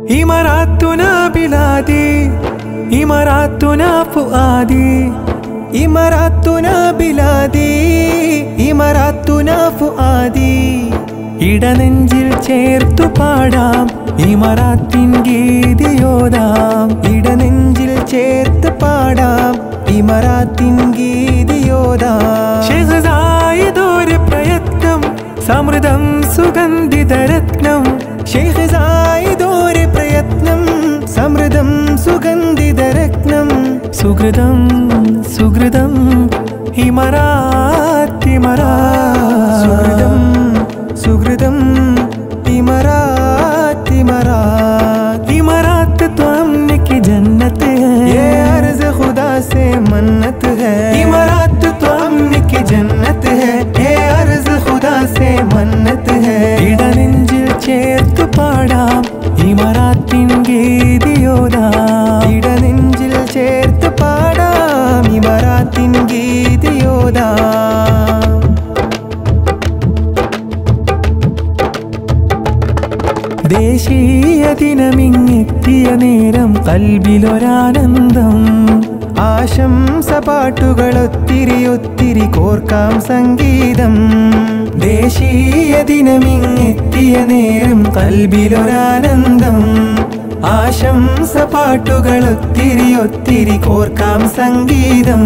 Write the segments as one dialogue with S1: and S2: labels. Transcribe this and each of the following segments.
S1: إماراتنا بلادي إماراتنا فؤادي
S2: إماراتنا بلادي إماراتنا فؤادي
S1: ഇടനെഞ്ചിൽ ചേർത്തു പാടാം ഇമറാത്തിൻ ഗീതിയോതാം
S2: ഇടനെഞ്ചിൽ ചേർത്ത് പാടാം ഇമറാത്തിൻ ഗീതിയോതാം
S1: ഷെഹസായതൊരു പ്രയത്നം സമൃദ്ധം സുഗന്ധിതരത്നം
S2: ഷെയ്ഖ് സായിദോര് പ്രയത്നം സമൃദ്ധം സുഗന്ധിതരത്നം
S1: സുഹൃതം സുഹൃതം ഇമറാത്തിമറാ
S2: സുഹൃതം സുഹൃതം ഇമറാത്ത് ഇമറാത്ത്
S1: इमरात तो हमने की जन्नत
S2: ये
S1: है
S2: अर्ज खुदा से मन्नत है
S1: इमरात तो हमने की
S2: जन्नत है ये अर्ज खुदा से मन्नत है
S1: ഇടനെഞ്ചിൽ ചേർത്തു പാടാം ഇമറാത്തിൻ ഗീതിയോതാം
S2: ഇടനെഞ്ചിൽ ചേർത്ത് പാടാം ഇമറാത്തിൻ ഗീതിയോതാം
S1: ദേശീയ ദിനമിങ്ങെത്തിയ നേരം കൽബിലൊരാനന്ദം
S2: ആശംസ പാട്ടുകൾ ഒത്തിരി ഒത്തിരി കോർക്കാം സംഗീതം
S1: ദേശീയ ദിനമിങ്ങെത്തിയ നേരം കൽബിലൊരാനന്ദം ആശംസ പാട്ടുകൾ ഒത്തിരി ഒത്തിരി കോർക്കാം സംഗീതം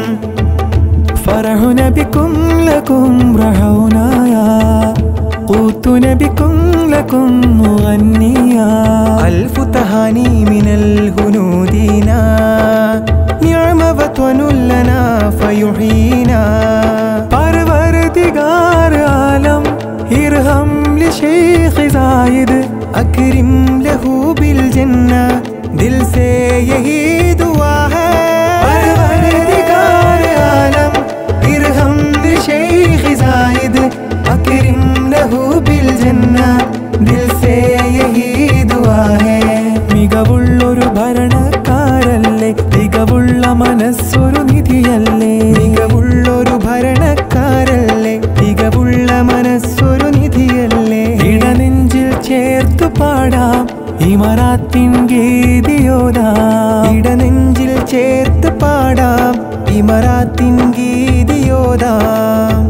S1: فرحنا بكم لكم رحونايا قوتنا بكم لكم مغنيا
S2: ألف تهاني من الهنودينا نعم وطن لنا فيحيينا
S1: परवरदिगार आलम इरहम لشيخ زايد
S2: अकरिम लहू बिल जन्ना दिल से यही दुआ है परवरदिगार आलम इरहम शेख जाहिद अकरिम लहू बिल जन्ना दिल से यही दुआ है
S1: മികവുള്ളൊരു ഭരണക്കാരല്ലേ തികവുള്ള മനസ്സൊരു നിധിയല്ലേ
S2: മികവുള്ളൊരു ഭരണക്കാരല്ലേ മികവുള്ള മനസ്സൊരു നിധിയല്ലേ
S1: ഇടനെഞ്ചിൽ ചേർത്തു പാടാം ഇമറാത്തിൻ ഗീതിയോതാം
S2: ഇടനെഞ്ചിൽ ചേർത്ത് പാടാം ഇമറാത്തിൻ ഗീതിയോതാം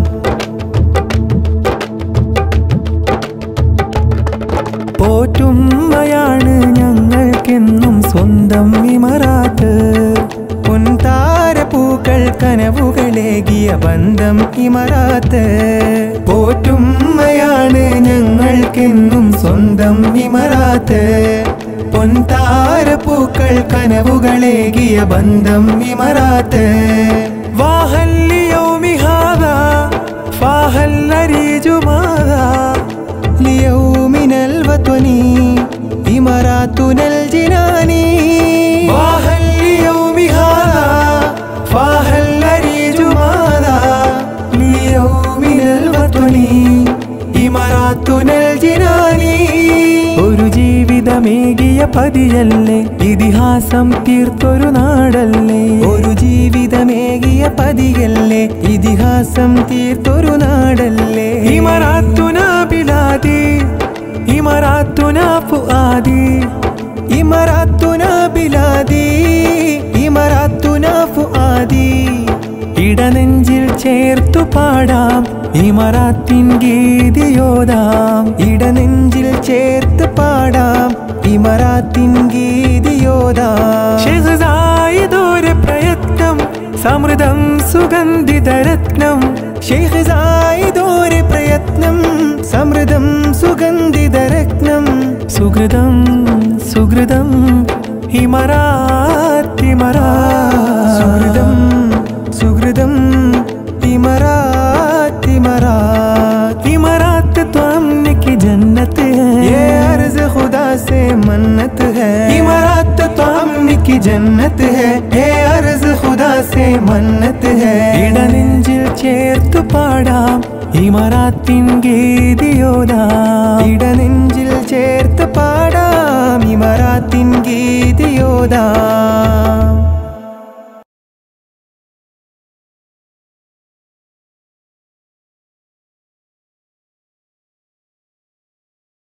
S1: പോറ്റുമ്മയാണ് ഞങ്ങൾക്കെന്നും സ്വന്തം ഇമറാത്ത്
S2: പൊൻതാര പൂക്കൾ കനവുകളേകിയ ബന്ധം ഇമറാത്ത് പോറ്റുമ്മയാണ് ഞങ്ങൾക്കെന്നും സ്വന്തം ഇമറാത്ത് പൊൻതാര പൂക്കൾ കനവുകളേകിയ ബന്ധം ഇമറാത്ത്
S1: واهل ليوم هذا فاهل نريج ماذا
S2: ليومنا الوطني إماراتنا الجناني
S1: واهل ليوم هذا فاهل نريج ماذا
S2: ليومنا الوطني إماراتنا الجناني
S1: ഒരു ജീവിതമേകിയ പതിയല്ലേ ഇതിഹാസം തീർത്തൊരു നാടല്ലേ
S2: ഒരു ജീവിതമേകിയ പതിയല്ലേ ഇതിഹാസം തീർത്തൊരു നാടല്ലേ
S1: ഇമറാത്തുന ബിലാദി ഇമറാത്തുന ഫുആദി
S2: ഇമറാത്തുന ബിലാദി ഇമറാത്തുന ഫുആദി
S1: ഇടനെഞ്ചിൽ ചേർത്തു പാടാം ഇമറാത്തിൻ ഗീതിയോതാം
S2: ഇടനെഞ്ചിൽ ചേർത്ത് പാടാം ഇമറാത്തിൻ ഗീതിയോതാം
S1: ഷെഹസായതൊരു പ്രയത്നം സമൃദ്ധം സുഗന്ധിതരത്നം
S2: ഷെയ്ഖ് സായിദോര് പ്രയത്നം സമൃദ്ധം സുഗന്ധിതരത്നം
S1: സുഹൃതം സുഹൃതം ഇമറാത്തിമറാ
S2: സുഹൃതം സുഹൃതം ഇമറാത്ത് ഇമറാത്ത്
S1: इमरात तो हमने की जन्नत
S2: ये
S1: है
S2: अर्ज खुदा से मन्नत है
S1: इमरात तो हमने की
S2: जन्नत है ये अर्ज खुदा से मन्नत है
S1: ഇടനെഞ്ചിൽ ചേർത്തു പാടാം ഇമറാത്തിൻ ഗീതിയോതാം
S2: ഇടനെഞ്ചിൽ ചേർത്ത് പാടാം ഇമറാത്തിൻ ഗീതിയോതാം